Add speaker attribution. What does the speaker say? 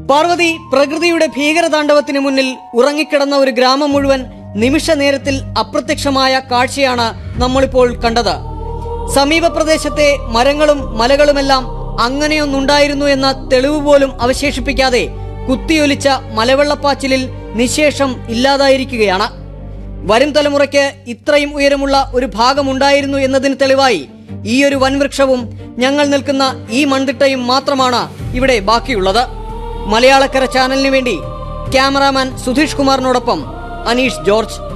Speaker 1: പാർവതി പ്രകൃതിയുടെ ഭീകരതാണ്ഡവത്തിന് മുന്നിൽ ഉറങ്ങിക്കിടന്ന ഒരു ഗ്രാമം മുഴുവൻ നിമിഷ നേരത്തിൽ അപ്രത്യക്ഷമായ കാഴ്ചയാണ് നമ്മളിപ്പോൾ കണ്ടത് സമീപ പ്രദേശത്തെ മരങ്ങളും മലകളുമെല്ലാം അങ്ങനെയൊന്നുണ്ടായിരുന്നു എന്ന തെളിവ് പോലും അവശേഷിപ്പിക്കാതെ കുത്തിയൊലിച്ച മലവെള്ളപ്പാച്ചിലിൽ നിശേഷം ഇല്ലാതായിരിക്കുകയാണ് വരും തലമുറയ്ക്ക് ഇത്രയും ഉയരമുള്ള ഒരു ഭാഗമുണ്ടായിരുന്നു എന്നതിന് തെളിവായി ഈ ഒരു വൻവൃക്ഷവും ഞങ്ങൾ നിൽക്കുന്ന ഈ മൺതിട്ടയും മാത്രമാണ് ഇവിടെ ബാക്കിയുള്ളത് മലയാളക്കര ചാനലിന് വേണ്ടി ക്യാമറാമാൻ സുധീഷ് കുമാറിനോടൊപ്പം അനീഷ് ജോർജ്